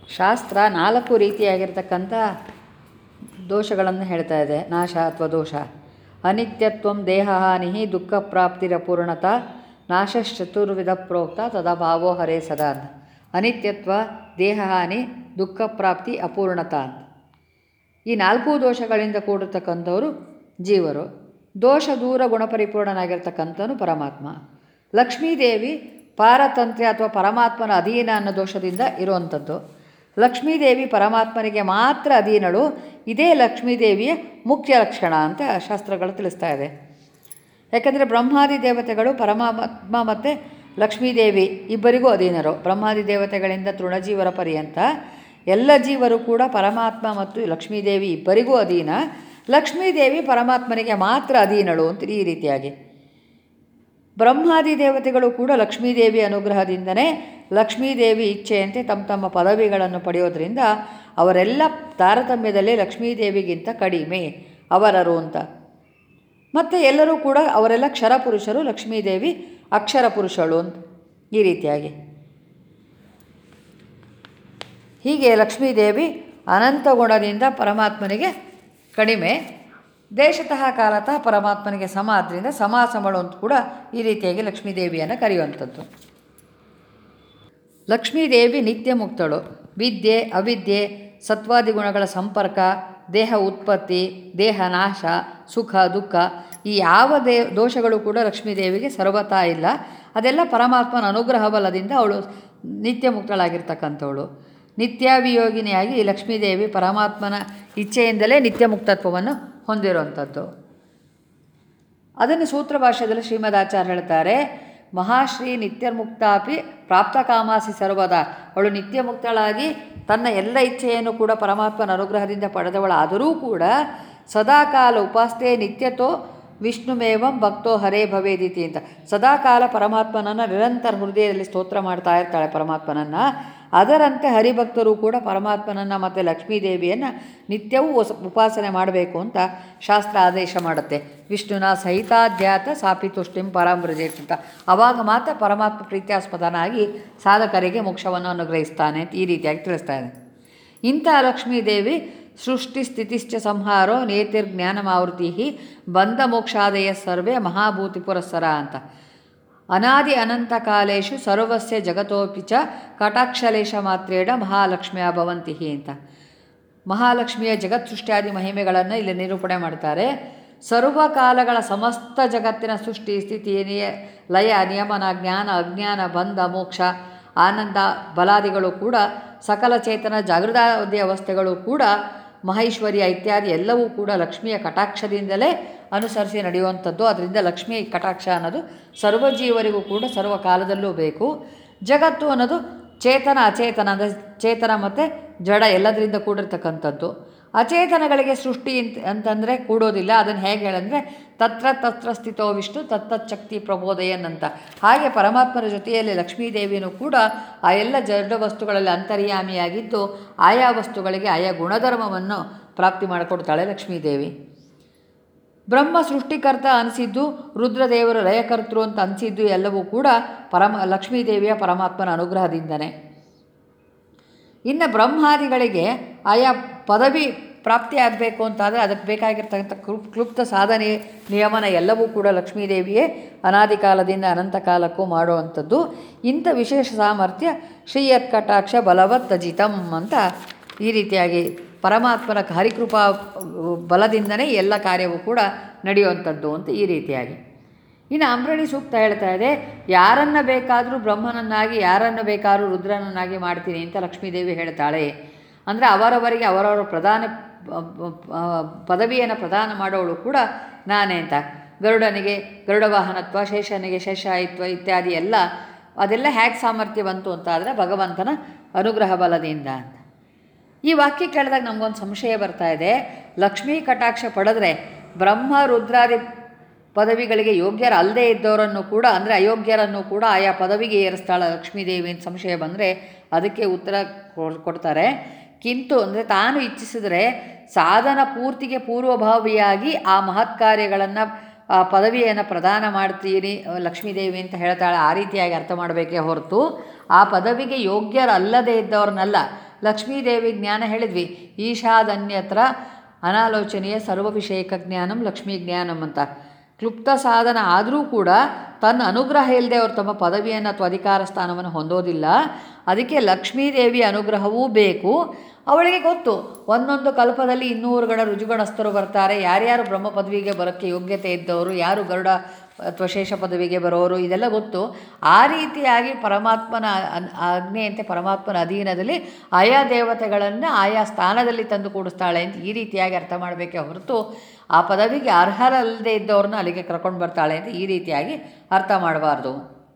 ಶಾಸ್ತ್ರ ನಾಲ್ಕು ರೀತಿಯಾಗಿರ್ತಕ್ಕಂಥ ದೋಷಗಳನ್ನು ಹೇಳ್ತಾ ಇದೆ ನಾಶ ಅಥವಾ ದೋಷ ಅನಿತ್ಯತ್ವಂ ದೇಹ ಹಾನಿ ದುಃಖ ಪ್ರಾಪ್ತಿರಪೂರ್ಣತ ನಾಶಶ್ಚತುರ್ವಿಧ ಪ್ರೋಕ್ತ ತದಭಾವೋ ಹರೇ ಸದಾ ಅಂತ ಅನಿತ್ಯತ್ವ ದೇಹ ಹಾನಿ ದುಃಖ ಪ್ರಾಪ್ತಿ ಅಪೂರ್ಣತ ಅಂತ ಈ ನಾಲ್ಕು ದೋಷಗಳಿಂದ ಕೂಡಿರ್ತಕ್ಕಂಥವರು ಜೀವರು ದೋಷ ದೂರ ಗುಣಪರಿಪೂರ್ಣನಾಗಿರ್ತಕ್ಕಂಥವನು ಪರಮಾತ್ಮ ಲಕ್ಷ್ಮೀದೇವಿ ಪಾರತಂತ್ರ್ಯ ಅಥವಾ ಪರಮಾತ್ಮನ ಅಧೀನ ಅನ್ನೋ ದೋಷದಿಂದ ಇರುವಂಥದ್ದು ಲಕ್ಷ್ಮೀದೇವಿ ಪರಮಾತ್ಮನಿಗೆ ಮಾತ್ರ ಅಧೀನಳು ಇದೇ ಲಕ್ಷ್ಮೀದೇವಿಯ ಮುಖ್ಯ ಲಕ್ಷಣ ಅಂತ ಶಾಸ್ತ್ರಗಳು ತಿಳಿಸ್ತಾ ಇದೆ ಯಾಕಂದರೆ ಬ್ರಹ್ಮಾದಿ ದೇವತೆಗಳು ಪರಮಾತ್ಮ ಮತ್ತು ಲಕ್ಷ್ಮೀದೇವಿ ಇಬ್ಬರಿಗೂ ಅಧೀನರು ಬ್ರಹ್ಮಾದಿ ದೇವತೆಗಳಿಂದ ತೃಣಜೀವರ ಪರ್ಯಂತ ಎಲ್ಲ ಜೀವರು ಕೂಡ ಪರಮಾತ್ಮ ಮತ್ತು ಲಕ್ಷ್ಮೀದೇವಿ ಇಬ್ಬರಿಗೂ ಅಧೀನ ಲಕ್ಷ್ಮೀದೇವಿ ಪರಮಾತ್ಮನಿಗೆ ಮಾತ್ರ ಅಧೀನಳು ಅಂತ ಈ ರೀತಿಯಾಗಿ ಬ್ರಹ್ಮಾದಿ ದೇವತೆಗಳು ಕೂಡ ಲಕ್ಷ್ಮೀದೇವಿ ಅನುಗ್ರಹದಿಂದನೇ ಲಕ್ಷ್ಮೀದೇವಿ ಇಚ್ಛೆಯಂತೆ ತಮ್ಮ ತಮ್ಮ ಪದವಿಗಳನ್ನು ಪಡೆಯೋದ್ರಿಂದ ಅವರೆಲ್ಲ ತಾರತಮ್ಯದಲ್ಲಿ ಲಕ್ಷ್ಮೀದೇವಿಗಿಂತ ಕಡಿಮೆ ಅವರರು ಅಂತ ಮತ್ತು ಎಲ್ಲರೂ ಕೂಡ ಅವರೆಲ್ಲ ಕ್ಷರ ಪುರುಷರು ಲಕ್ಷ್ಮೀದೇವಿ ಅಕ್ಷರ ಪುರುಷಳು ಅಂತ ಈ ರೀತಿಯಾಗಿ ಹೀಗೆ ಲಕ್ಷ್ಮೀದೇವಿ ಅನಂತ ಗುಣದಿಂದ ಪರಮಾತ್ಮನಿಗೆ ಕಡಿಮೆ ದೇಶತಃ ಕಾಲತಃ ಪರಮಾತ್ಮನಿಗೆ ಸಮ ಆದ್ದರಿಂದ ಸಮಾಸಮಳು ಅಂತ ಕೂಡ ಈ ರೀತಿಯಾಗಿ ಲಕ್ಷ್ಮೀದೇವಿಯನ್ನು ಕರೆಯುವಂಥದ್ದು ಲಕ್ಷ್ಮೀದೇವಿ ನಿತ್ಯ ಮುಕ್ತಳು ವಿದ್ಯೆ ಅವಿದ್ಯೆ ಸತ್ವಾದಿ ಗುಣಗಳ ಸಂಪರ್ಕ ದೇಹ ಉತ್ಪತ್ತಿ ದೇಹ ನಾಶ ಸುಖ ದುಃಖ ಈ ಯಾವ ದೇ ದೋಷಗಳು ಕೂಡ ಲಕ್ಷ್ಮೀದೇವಿಗೆ ಸರ್ವತಾ ಇಲ್ಲ ಅದೆಲ್ಲ ಪರಮಾತ್ಮನ ಅನುಗ್ರಹ ಬಲದಿಂದ ಅವಳು ನಿತ್ಯ ಮುಕ್ತಳಾಗಿರ್ತಕ್ಕಂಥವಳು ನಿತ್ಯಾಭಿಯೋಗಿನಿಯಾಗಿ ಈ ಲಕ್ಷ್ಮೀದೇವಿ ಪರಮಾತ್ಮನ ಇಚ್ಛೆಯಿಂದಲೇ ನಿತ್ಯ ಮುಕ್ತತ್ವವನ್ನು ಹೊಂದಿರುವಂಥದ್ದು ಅದನ್ನು ಸೂತ್ರ ಭಾಷೆಯಲ್ಲಿ ಶ್ರೀಮದ್ ಆಚಾರ್ಯ ಹೇಳ್ತಾರೆ ಮಹಾಶ್ರೀ ನಿತ್ಯಮುಕ್ತಾಪಿ ಪ್ರಾಪ್ತ ಕಾಮಾಸಿ ಸರ್ವದ ಅವಳು ನಿತ್ಯ ಮುಕ್ತಳಾಗಿ ತನ್ನ ಎಲ್ಲ ಇಚ್ಛೆಯನ್ನು ಕೂಡ ಪರಮಾತ್ಮನ ಅನುಗ್ರಹದಿಂದ ಪಡೆದವಳಾದರೂ ಕೂಡ ಸದಾಕಾಲ ಉಪಾಸ್ತೆ ನಿತ್ಯತೋ ವಿಷ್ಣುಮೇವಂ ಭಕ್ತೋ ಹರೇ ಭವೇದಿತಿ ಅಂತ ಸದಾಕಾಲ ಪರಮಾತ್ಮನನ್ನು ನಿರಂತರ ಹೃದಯದಲ್ಲಿ ಸ್ತೋತ್ರ ಮಾಡ್ತಾ ಇರ್ತಾಳೆ ಪರಮಾತ್ಮನನ್ನು ಅದರಂತೆ ಹರಿಭಕ್ತರು ಕೂಡ ಪರಮಾತ್ಮನನ್ನು ಮತ್ತು ಲಕ್ಷ್ಮೀದೇವಿಯನ್ನು ನಿತ್ಯವೂ ಉಸ- ಉಪಾಸನೆ ಮಾಡಬೇಕು ಅಂತ ಶಾಸ್ತ್ರ ಆದೇಶ ಮಾಡುತ್ತೆ ವಿಷ್ಣುನ ಸಹಿತಾಧ್ಯಾತ ಸಾಪಿ ತುಷ್ಟಿಂ ಪರಾಮೃಜೇತ್ ಅಂತ ಆವಾಗ ಮಾತ್ರ ಪರಮಾತ್ಮ ಪ್ರೀತ್ಯಾಸ್ಪದನಾಗಿ ಸಾಧಕರಿಗೆ ಮೋಕ್ಷವನ್ನು ಅನುಗ್ರಹಿಸ್ತಾನೆ ಅಂತ ಈ ರೀತಿಯಾಗಿ ತಿಳಿಸ್ತಾ ಇದೆ ಇಂಥ ಲಕ್ಷ್ಮೀದೇವಿ ಸೃಷ್ಟಿ ಸ್ಥಿತಿಶ್ಚ ಸಂಹಾರೋ ನೇತಿರ್ಜ್ಞಾನಮಾವೃತಿ ಬಂಧ ಮೋಕ್ಷಾದಯ ಸರ್ವೇ ಮಹಾಭೂತಿ ಪುರಸ್ಸರ ಅಂತ ಅನಾದಿ ಅನಂತ ಕಾಲೇಶು ಸರ್ವಸ್ಯ ಜಗತೋಪಿ ಚ ಕಟಾಕ್ಷಲೇಶ ಮಾತ್ರೇಣ ಮಹಾಲಕ್ಷ್ಮಿಯ ಭವಂತಿ ಅಂತ ಮಹಾಲಕ್ಷ್ಮಿಯ ಜಗತ್ ಸೃಷ್ಟಿಯಾದಿ ಮಹಿಮೆಗಳನ್ನು ಇಲ್ಲಿ ನಿರೂಪಣೆ ಮಾಡ್ತಾರೆ ಸರ್ವಕಾಲಗಳ ಸಮಸ್ತ ಜಗತ್ತಿನ ಸೃಷ್ಟಿ ಸ್ಥಿತಿ ನಿಯ ಲಯ ನಿಯಮನ ಜ್ಞಾನ ಅಜ್ಞಾನ ಬಂಧ ಮೋಕ್ಷ ಆನಂದ ಬಲಾದಿಗಳು ಕೂಡ ಸಕಲ ಚೇತನ ಜಾಗೃತಾದಿ ಅವಸ್ಥೆಗಳು ಕೂಡ ಮಹೇಶ್ವರ್ಯ ಇತ್ಯಾದಿ ಎಲ್ಲವೂ ಕೂಡ ಲಕ್ಷ್ಮಿಯ ಕಟಾಕ್ಷದಿಂದಲೇ ಅನುಸರಿಸಿ ನಡೆಯುವಂಥದ್ದು ಅದರಿಂದ ಲಕ್ಷ್ಮಿ ಕಟಾಕ್ಷ ಅನ್ನೋದು ಸರ್ವಜೀವರಿಗೂ ಕೂಡ ಸರ್ವ ಕಾಲದಲ್ಲೂ ಬೇಕು ಜಗತ್ತು ಅನ್ನೋದು ಚೇತನ ಅಚೇತನ ಅಂದರೆ ಚೇತನ ಮತ್ತು ಜಡ ಎಲ್ಲದರಿಂದ ಕೂಡಿರ್ತಕ್ಕಂಥದ್ದು ಅಚೇತನಗಳಿಗೆ ಸೃಷ್ಟಿ ಅಂತ ಅಂತಂದರೆ ಕೂಡೋದಿಲ್ಲ ಅದನ್ನು ಹೇಗೆ ಹೇಳಂದರೆ ತತ್ರ ತತ್ರ ಸ್ಥಿತೋ ವಿಷ್ಣು ತತ್ತಚ್ಛಕ್ತಿ ಪ್ರಬೋದಯನ್ ಅಂತ ಹಾಗೆ ಪರಮಾತ್ಮನ ಜೊತೆಯಲ್ಲಿ ಲಕ್ಷ್ಮೀದೇವಿಯೂ ಕೂಡ ಆ ಎಲ್ಲ ಜಡ ವಸ್ತುಗಳಲ್ಲಿ ಅಂತರ್ಯಾಮಿಯಾಗಿದ್ದು ಆಯಾ ವಸ್ತುಗಳಿಗೆ ಆಯಾ ಗುಣಧರ್ಮವನ್ನು ಪ್ರಾಪ್ತಿ ಮಾಡಿಕೊಡ್ತಾಳೆ ಲಕ್ಷ್ಮೀದೇವಿ ಬ್ರಹ್ಮ ಸೃಷ್ಟಿಕರ್ತ ಅನಿಸಿದ್ದು ರುದ್ರದೇವರು ಲಯಕರ್ತೃ ಅಂತ ಅನಿಸಿದ್ದು ಎಲ್ಲವೂ ಕೂಡ ಪರಮ ಲಕ್ಷ್ಮೀದೇವಿಯ ಪರಮಾತ್ಮನ ಅನುಗ್ರಹದಿಂದನೇ ಇನ್ನು ಬ್ರಹ್ಮಾದಿಗಳಿಗೆ ಆಯಾ ಪದವಿ ಪ್ರಾಪ್ತಿಯಾಗಬೇಕು ಅಂತಾದರೆ ಅದಕ್ಕೆ ಬೇಕಾಗಿರ್ತಕ್ಕಂಥ ಕ್ಲುಪ್ ಕ್ಲುಪ್ತ ಸಾಧನೆ ನಿಯಮನ ಎಲ್ಲವೂ ಕೂಡ ಲಕ್ಷ್ಮೀದೇವಿಯೇ ಅನಾದಿ ಕಾಲದಿಂದ ಅನಂತ ಕಾಲಕ್ಕೂ ಮಾಡುವಂಥದ್ದು ಇಂಥ ವಿಶೇಷ ಸಾಮರ್ಥ್ಯ ಶ್ರೀಯತ್ ಕಟಾಕ್ಷ ಬಲವತ್ ಅಜಿತಂ ಅಂತ ಈ ರೀತಿಯಾಗಿ ಪರಮಾತ್ಮನ ಹರಿಕೃಪಾ ಬಲದಿಂದನೇ ಎಲ್ಲ ಕಾರ್ಯವೂ ಕೂಡ ನಡೆಯುವಂಥದ್ದು ಅಂತ ಈ ರೀತಿಯಾಗಿ ಇನ್ನು ಅಂಬ್ರಣಿ ಸೂಕ್ತ ಹೇಳ್ತಾ ಇದೆ ಯಾರನ್ನು ಬೇಕಾದರೂ ಬ್ರಹ್ಮನನ್ನಾಗಿ ಯಾರನ್ನು ಬೇಕಾದರೂ ರುದ್ರನನ್ನಾಗಿ ಮಾಡ್ತೀನಿ ಅಂತ ಲಕ್ಷ್ಮೀದೇವಿ ಹೇಳ್ತಾಳೆ ಅಂದರೆ ಅವರವರಿಗೆ ಅವರವರ ಪ್ರಧಾನ ಪದವಿಯನ್ನು ಪ್ರದಾನ ಮಾಡೋಳು ಕೂಡ ನಾನೇ ಅಂತ ಗರುಡನಿಗೆ ಗರುಡ ವಾಹನತ್ವ ಶೇಷನಿಗೆ ಶೇಷಾಯಿತ್ವ ಇತ್ಯಾದಿ ಎಲ್ಲ ಅದೆಲ್ಲ ಹೇಗೆ ಸಾಮರ್ಥ್ಯ ಬಂತು ಅಂತ ಆದರೆ ಭಗವಂತನ ಅನುಗ್ರಹ ಬಲದಿಂದ ಅಂತ ಈ ವಾಕ್ಯ ಕೇಳಿದಾಗ ನಮಗೊಂದು ಸಂಶಯ ಬರ್ತಾ ಇದೆ ಲಕ್ಷ್ಮೀ ಕಟಾಕ್ಷ ಪಡೆದ್ರೆ ಬ್ರಹ್ಮ ರುದ್ರಾದಿ ಪದವಿಗಳಿಗೆ ಯೋಗ್ಯರ ಅಲ್ಲದೆ ಇದ್ದವರನ್ನು ಕೂಡ ಅಂದರೆ ಅಯೋಗ್ಯರನ್ನು ಕೂಡ ಆಯಾ ಪದವಿಗೆ ಏರಿಸ್ತಾಳ ಲಕ್ಷ್ಮೀದೇವಿ ಅಂತ ಸಂಶಯ ಬಂದರೆ ಅದಕ್ಕೆ ಉತ್ತರ ಕೊಡ್- ಕೊಡ್ತಾರೆ ಕಿಂತು ಅಂದರೆ ತಾನು ಇಚ್ಛಿಸಿದರೆ ಸಾಧನ ಪೂರ್ತಿಗೆ ಪೂರ್ವಭಾವಿಯಾಗಿ ಆ ಮಹತ್ ಕಾರ್ಯಗಳನ್ನು ಆ ಪದವಿಯನ್ನು ಪ್ರದಾನ ಮಾಡ್ತೀನಿ ಲಕ್ಷ್ಮೀದೇವಿ ಅಂತ ಹೇಳ್ತಾಳೆ ಆ ರೀತಿಯಾಗಿ ಅರ್ಥ ಮಾಡಬೇಕೇ ಹೊರತು ಆ ಪದವಿಗೆ ಯೋಗ್ಯರಲ್ಲದೆ ಇದ್ದವ್ರನ್ನೆಲ್ಲ ಲಕ್ಷ್ಮೀದೇವಿ ಜ್ಞಾನ ಹೇಳಿದ್ವಿ ಈಶಾದನ್ಯತ್ರ ಅನಾಲೋಚನೆಯ ಸರ್ವ ವಿಷಯಕ ಜ್ಞಾನಂ ಲಕ್ಷ್ಮೀ ಜ್ಞಾನಂ ಅಂತ ಕ್ಲುಪ್ತ ಸಾಧನ ಆದರೂ ಕೂಡ ತನ್ನ ಅನುಗ್ರಹ ಇಲ್ಲದೆ ಅವರು ತಮ್ಮ ಪದವಿಯನ್ನು ಅಥವಾ ಅಧಿಕಾರ ಸ್ಥಾನವನ್ನು ಹೊಂದೋದಿಲ್ಲ ಅದಕ್ಕೆ ಲಕ್ಷ್ಮೀದೇವಿ ಅನುಗ್ರಹವೂ ಬೇಕು ಅವಳಿಗೆ ಗೊತ್ತು ಒಂದೊಂದು ಕಲ್ಪದಲ್ಲಿ ಇನ್ನೂರು ಗಣ ರುಜುಗಣಸ್ಥರು ಬರ್ತಾರೆ ಯಾರ್ಯಾರು ಬ್ರಹ್ಮ ಪದವಿಗೆ ಬರೋಕ್ಕೆ ಯೋಗ್ಯತೆ ಇದ್ದವರು ಯಾರು ಗರುಡ ಅಥವಾ ಶೇಷ ಪದವಿಗೆ ಬರೋರು ಇದೆಲ್ಲ ಗೊತ್ತು ಆ ರೀತಿಯಾಗಿ ಪರಮಾತ್ಮನ ಅನ್- ಆಜ್ಞೆಯಂತೆ ಪರಮಾತ್ಮನ ಅಧೀನದಲ್ಲಿ ಆಯಾ ದೇವತೆಗಳನ್ನು ಆಯಾ ಸ್ಥಾನದಲ್ಲಿ ತಂದು ಕೂಡಿಸ್ತಾಳೆ ಅಂತ ಈ ರೀತಿಯಾಗಿ ಅರ್ಥ ಮಾಡಬೇಕೇ ಹೊರತು ಆ ಪದವಿಗೆ ಅರ್ಹರಲ್ಲದೆ ಇದ್ದವ್ರನ್ನ ಅಲ್ಲಿಗೆ ಕರ್ಕೊಂಡು ಬರ್ತಾಳೆ ಅಂತ ಈ ರೀತಿಯಾಗಿ ಅರ್ಥ ಮಾಡಬಾರ್ದು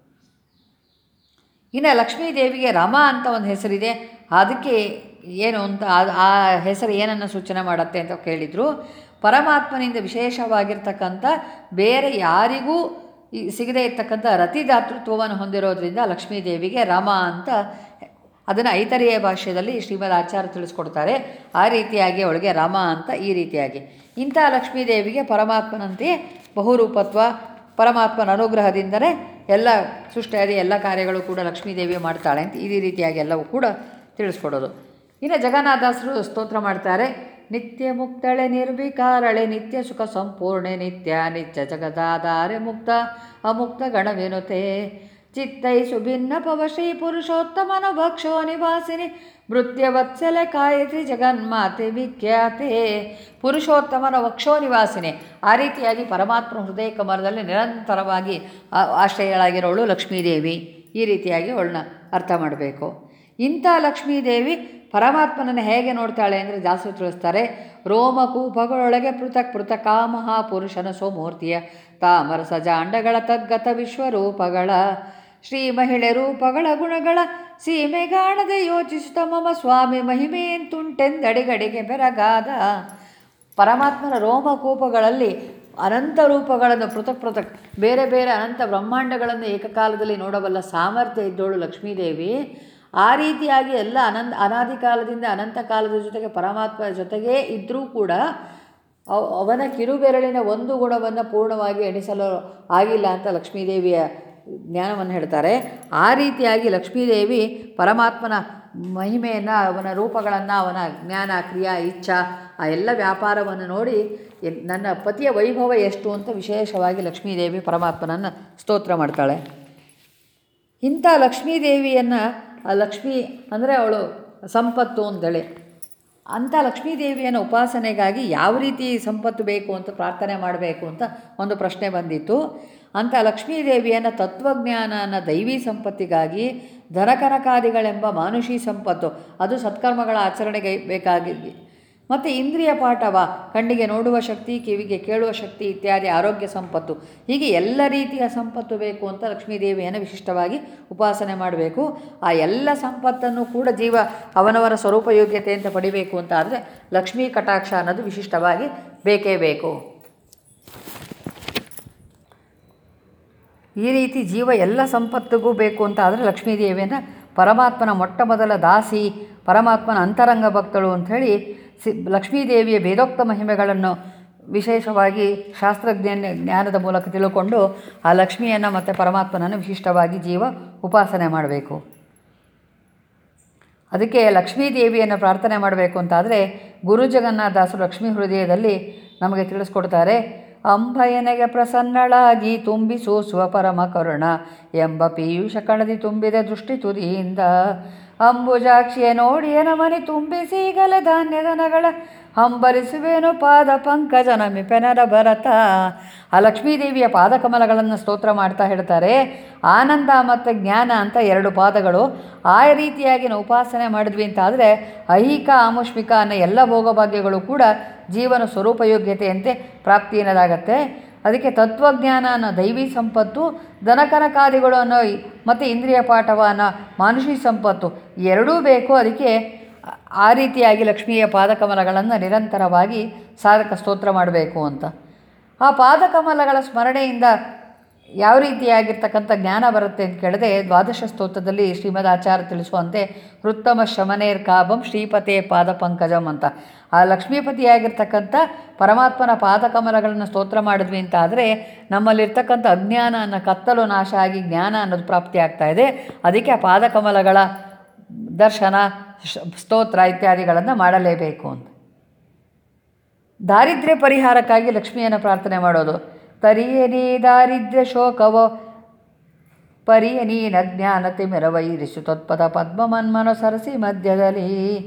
ಇನ್ನು ಲಕ್ಷ್ಮೀ ದೇವಿಗೆ ರಮ ಅಂತ ಒಂದು ಹೆಸರಿದೆ ಅದಕ್ಕೆ ಏನು ಅಂತ ಆ- ಆ ಹೆಸರು ಏನನ್ನು ಸೂಚನೆ ಮಾಡುತ್ತೆ ಅಂತ ಕೇಳಿದರು ಪರಮಾತ್ಮನಿಂದ ವಿಶೇಷವಾಗಿರ್ತಕ್ಕಂಥ ಬೇರೆ ಯಾರಿಗೂ ಈ ಸಿಗದೇ ಇರ್ತಕ್ಕಂಥ ರತಿದಾತೃತ್ವವನ್ನು ಹೊಂದಿರೋದ್ರಿಂದ ಲಕ್ಷ್ಮೀ ದೇವಿಗೆ ರಮ ಅಂತ ಅದನ್ನು ಐತರಿಯ ಭಾಷೆಯಲ್ಲಿ ಶ್ರೀಮದ್ ಆಚಾರ್ಯ ತಿಳಿಸ್ಕೊಡ್ತಾರೆ ಆ ರೀತಿಯಾಗಿ ಅವಳಿಗೆ ರಮ ಅಂತ ಈ ರೀತಿಯಾಗಿ ಇಂಥ ಲಕ್ಷ್ಮೀ ದೇವಿಗೆ ಪರಮಾತ್ಮನಂತೆಯೇ ಬಹುರೂಪತ್ವ ಪರಮಾತ್ಮನ ಅನುಗ್ರಹದಿಂದಲೇ ಎಲ್ಲ ಸೃಷ್ಟಿಯಾದಿ ಎಲ್ಲ ಕಾರ್ಯಗಳು ಕೂಡ ಲಕ್ಷ್ಮೀ ದೇವಿ ಮಾಡ್ತಾಳೆ ಅಂತ ಈ ರೀತಿಯಾಗಿ ಎಲ್ಲವೂ ಕೂಡ ತಿಳಿಸ್ಕೊಡೋದು ಇನ್ನು ಜಗನ್ನಾಥಾಸರು ಸ್ತೋತ್ರ ಮಾಡ್ತಾರೆ ನಿತ್ಯ ಮುಕ್ತಳೆ ನಿರ್ವಿಕಾರಳೆ ನಿತ್ಯ ಸುಖ ಸಂಪೂರ್ಣೆ ನಿತ್ಯ ನಿತ್ಯ ಜಗದಾಧಾರೆ ಮುಕ್ತ ಅಮುಕ್ತ ಗಣವಿನುತೆ ಚಿತ್ತೈ ಸುಭಿನ್ನ ಪವಶ್ರೀ ಪುರುಷೋತ್ತಮನ ಭಕ್ಷೋ ನಿವಾಸಿನಿ ಮೃತ್ಯವತ್ಸಲೆ ಕಾಯತ್ರಿ ಜಗನ್ಮಾತೆ ವಿಖ್ಯಾತೆ ಪುರುಷೋತ್ತಮನ ವಕ್ಷೋ ನಿವಾಸಿನಿ ಆ ರೀತಿಯಾಗಿ ಪರಮಾತ್ಮ ಹೃದಯ ಕಮಲದಲ್ಲಿ ನಿರಂತರವಾಗಿ ಆ- ಆಶ್ರಯಳಾಗಿರೋಳು ಲಕ್ಷ್ಮೀದೇವಿ ಈ ರೀತಿಯಾಗಿ ಅವಳನ್ನ ಅರ್ಥ ಮಾಡಬೇಕು ಇಂಥ ಲಕ್ಷ್ಮೀದೇವಿ ಪರಮಾತ್ಮನನ್ನು ಹೇಗೆ ನೋಡ್ತಾಳೆ ಅಂದರೆ ಜಾಸ್ತಿ ತಿಳಿಸ್ತಾರೆ ರೋಮಕೂಪಗಳೊಳಗೆ ಪೃಥಕ್ ಪೃಥಕಾ ಮಹಾಪುರುಷನ ಸ್ವಮೂರ್ತಿಯ ತಾಮರಸ ಜಾಂಡಗಳ ತದ್ಗತ ವಿಶ್ವರೂಪಗಳ ಶ್ರೀ ಮಹಿಳೆ ರೂಪಗಳ ಗುಣಗಳ ಸೀಮೆಗಾಣದೆ ಯೋಚಿಸುತ್ತ ಮಮ ಸ್ವಾಮಿ ಮಹಿಮೆಯಂತುಂಟೆಂದಡಿಗಡಿಗೆ ಬೆರಗಾದ ಪರಮಾತ್ಮನ ರೋಮಕೂಪಗಳಲ್ಲಿ ಅನಂತ ರೂಪಗಳನ್ನು ಪೃಥಕ್ ಪೃಥಕ್ ಬೇರೆ ಬೇರೆ ಅನಂತ ಬ್ರಹ್ಮಾಂಡಗಳನ್ನು ಏಕಕಾಲದಲ್ಲಿ ನೋಡಬಲ್ಲ ಸಾಮರ್ಥ್ಯ ಇದ್ದೋಳು ಲಕ್ಷ್ಮೀದೇವಿ ಆ ರೀತಿಯಾಗಿ ಎಲ್ಲ ಅನಂತ ಅನಾದಿ ಕಾಲದಿಂದ ಅನಂತ ಕಾಲದ ಜೊತೆಗೆ ಪರಮಾತ್ಮ ಜೊತೆಗೇ ಇದ್ದರೂ ಕೂಡ ಅವ ಅವನ ಕಿರುಬೆರಳಿನ ಒಂದು ಗುಣವನ್ನು ಪೂರ್ಣವಾಗಿ ಎಣಿಸಲು ಆಗಿಲ್ಲ ಅಂತ ಲಕ್ಷ್ಮೀದೇವಿಯ ಜ್ಞಾನವನ್ನು ಹೇಳ್ತಾರೆ ಆ ರೀತಿಯಾಗಿ ಲಕ್ಷ್ಮೀದೇವಿ ಪರಮಾತ್ಮನ ಮಹಿಮೆಯನ್ನು ಅವನ ರೂಪಗಳನ್ನು ಅವನ ಜ್ಞಾನ ಕ್ರಿಯಾ ಇಚ್ಛಾ ಆ ಎಲ್ಲ ವ್ಯಾಪಾರವನ್ನು ನೋಡಿ ಎನ್- ನನ್ನ ಪತಿಯ ವೈಭವ ಎಷ್ಟು ಅಂತ ವಿಶೇಷವಾಗಿ ಲಕ್ಷ್ಮೀದೇವಿ ಪರಮಾತ್ಮನನ್ನು ಸ್ತೋತ್ರ ಮಾಡ್ತಾಳೆ ಇಂಥ ಲಕ್ಷ್ಮೀದೇವಿಯನ್ನು ಆ ಲಕ್ಷ್ಮಿ ಅಂದರೆ ಅವಳು ಸಂಪತ್ತು ಅಂತೇಳಿ ಅಂಥ ಲಕ್ಷ್ಮೀದೇವಿಯನ್ನು ಉಪಾಸನೆಗಾಗಿ ಯಾವ ರೀತಿ ಸಂಪತ್ತು ಬೇಕು ಅಂತ ಪ್ರಾರ್ಥನೆ ಮಾಡಬೇಕು ಅಂತ ಒಂದು ಪ್ರಶ್ನೆ ಬಂದಿತ್ತು ಅಂಥ ಲಕ್ಷ್ಮೀದೇವಿಯನ್ನು ತತ್ವಜ್ಞಾನನ ದೈವಿ ಸಂಪತ್ತಿಗಾಗಿ ಧನಕನಕಾದಿಗಳೆಂಬ ಮಾನುಷಿ ಸಂಪತ್ತು ಅದು ಸತ್ಕರ್ಮಗಳ ಆಚರಣೆಗೆ ಬೇಕಾಗಿ ಮತ್ತು ಇಂದ್ರಿಯ ಪಾಠವ ಕಣ್ಣಿಗೆ ನೋಡುವ ಶಕ್ತಿ ಕಿವಿಗೆ ಕೇಳುವ ಶಕ್ತಿ ಇತ್ಯಾದಿ ಆರೋಗ್ಯ ಸಂಪತ್ತು ಹೀಗೆ ಎಲ್ಲ ರೀತಿಯ ಸಂಪತ್ತು ಬೇಕು ಅಂತ ಲಕ್ಷ್ಮೀದೇವಿಯನ್ನು ವಿಶಿಷ್ಟವಾಗಿ ಉಪಾಸನೆ ಮಾಡಬೇಕು ಆ ಎಲ್ಲ ಸಂಪತ್ತನ್ನು ಕೂಡ ಜೀವ ಅವನವರ ಸ್ವರೂಪ ಯೋಗ್ಯತೆ ಅಂತ ಪಡಿಬೇಕು ಅಂತ ಆದರೆ ಲಕ್ಷ್ಮೀ ಕಟಾಕ್ಷ ಅನ್ನೋದು ವಿಶಿಷ್ಟವಾಗಿ ಬೇಕೇ ಬೇಕು ಈ ರೀತಿ ಜೀವ ಎಲ್ಲ ಸಂಪತ್ತಿಗೂ ಬೇಕು ಅಂತ ಆದರೆ ಲಕ್ಷ್ಮೀದೇವಿಯನ್ನು ಪರಮಾತ್ಮನ ಮೊಟ್ಟ ಮೊದಲ ದಾಸಿ ಪರಮಾತ್ಮನ ಅಂತರಂಗ ಭಕ್ತಳು ಅಂಥೇಳಿ ಸಿ ಲಕ್ಷ್ಮೀದೇವಿಯ ಭೇದೋಕ್ತ ಮಹಿಮೆಗಳನ್ನು ವಿಶೇಷವಾಗಿ ಶಾಸ್ತ್ರಜ್ಞಾನ ಜ್ಞಾನದ ಮೂಲಕ ತಿಳ್ಕೊಂಡು ಆ ಲಕ್ಷ್ಮಿಯನ್ನು ಮತ್ತು ಪರಮಾತ್ಮನನ್ನು ವಿಶಿಷ್ಟವಾಗಿ ಜೀವ ಉಪಾಸನೆ ಮಾಡಬೇಕು ಅದಕ್ಕೆ ಲಕ್ಷ್ಮೀ ದೇವಿಯನ್ನು ಪ್ರಾರ್ಥನೆ ಮಾಡಬೇಕು ಅಂತಾದರೆ ಗುರು ಜಗನ್ನಾಥದಾಸರು ಲಕ್ಷ್ಮೀ ಹೃದಯದಲ್ಲಿ ನಮಗೆ ತಿಳಿಸ್ಕೊಡ್ತಾರೆ ಅಂಬಯನೆಗೆ ಪ್ರಸನ್ನಳಾಗಿ ತುಂಬಿಸು ಸ್ವಪರಮ ಕರುಣ ಎಂಬ ಪೀಯೂಷ ಕಣದಿ ತುಂಬಿದ ದೃಷ್ಟಿ ತುದಿಯಿಂದ ಅಂಬುಜಾಕ್ಷಿಯ ನೋಡಿಯ ನಮನಿ ತುಂಬಿಸೀಗಲೇ ಧಾನ್ಯದ ನಗಳ ಹಂಬರಿಸುವೇನು ಪಾದ ಪಂಕಜ ನಮಿಪೆನರ ಭರತ ಆ ಲಕ್ಷ್ಮೀದೇವಿಯ ಪಾದಕಮಲಗಳನ್ನು ಸ್ತೋತ್ರ ಮಾಡ್ತಾ ಹೇಳ್ತಾರೆ ಆನಂದ ಮತ್ತು ಜ್ಞಾನ ಅಂತ ಎರಡು ಪಾದಗಳು ಆ ರೀತಿಯಾಗಿ ನಾವು ಉಪಾಸನೆ ಮಾಡಿದ್ವಿ ಅಂತಾದರೆ ಐಹಿಕ ಆಮುಷ್ಮಿಕ ಅನ್ನೋ ಎಲ್ಲ ಭೋಗಭಾಗ್ಯಗಳು ಕೂಡ ಜೀವನ ಸ್ವರೂಪಯೋಗ್ಯತೆಯಂತೆ ಪ್ರಾಪ್ತಿ ಅನ್ನೋದಾಗತ್ತೆ ಅದಕ್ಕೆ ತತ್ವಜ್ಞಾನ ಅನ್ನೋ ದೈವಿ ಸಂಪತ್ತು ದನಕನಕಾದಿಗಳು ಅನ್ನೋ ಈ- ಮತ್ತು ಇಂದ್ರಿಯ ಪಾಠವ ಅನ್ನೋ ಮಾನುಷಿ ಸಂಪತ್ತು ಎರಡೂ ಬೇಕು ಅದಕ್ಕೆ ಆ- ಆ ರೀತಿಯಾಗಿ ಲಕ್ಷ್ಮಿಯ ಪಾದಕಮಲಗಳನ್ನು ನಿರಂತರವಾಗಿ ಸಾಧಕ ಸ್ತೋತ್ರ ಮಾಡಬೇಕು ಅಂತ ಆ ಪಾದಕಮಲಗಳ ಸ್ಮರಣೆಯಿಂದ ಯಾವ ರೀತಿಯಾಗಿರ್ತಕ್ಕಂಥ ಜ್ಞಾನ ಬರುತ್ತೆ ಅಂತ ಕೇಳಿದ್ರೆ ದ್ವಾದಶ ಸ್ತೋತ್ರದಲ್ಲಿ ಶ್ರೀಮದ್ ಆಚಾರ್ಯ ತಿಳಿಸುವಂತೆ ಹೃತ್ತಮ ಶಮನೇರ್ ಕಾಬಂ ಶ್ರೀಪತೆ ಪಾದ ಪಂಕಜಂ ಅಂತ ಆ ಲಕ್ಷ್ಮೀಪತಿಯಾಗಿರ್ತಕ್ಕಂಥ ಪರಮಾತ್ಮನ ಪಾದಕಮಲಗಳನ್ನು ಸ್ತೋತ್ರ ಮಾಡಿದ್ವಿ ಅಂತ ಆದರೆ ನಮ್ಮಲ್ಲಿರ್ತಕ್ಕಂಥ ಅಜ್ಞಾನ ಅನ್ನೋ ಕತ್ತಲು ನಾಶ ಆಗಿ ಜ್ಞಾನ ಅನ್ನೋದು ಪ್ರಾಪ್ತಿ ಆಗ್ತಾ ಇದೆ ಅದಕ್ಕೆ ಆ ಪಾದಕಮಲಗಳ ದರ್ಶನ ಶ- ಸ್ತೋತ್ರ ಇತ್ಯಾದಿಗಳನ್ನು ಮಾಡಲೇಬೇಕು ಅಂತ ದಾರಿದ್ರ್ಯ ಪರಿಹಾರಕ್ಕಾಗಿ ಲಕ್ಷ್ಮಿಯನ್ನು ಪ್ರಾರ್ಥನೆ ಮಾಡೋದು ತರಿಯನೇ ದಾರಿದ್ರ್ಯ ಶೋಕವೋ ಪರಿಯನೀನ ಜ್ಞಾನತೆ ಮೆರವೈರಿಸು ತತ್ಪದ ಪದ್ಮಮನ್ಮನ ಸರಸಿ ಮಧ್ಯದಲ್ಲಿ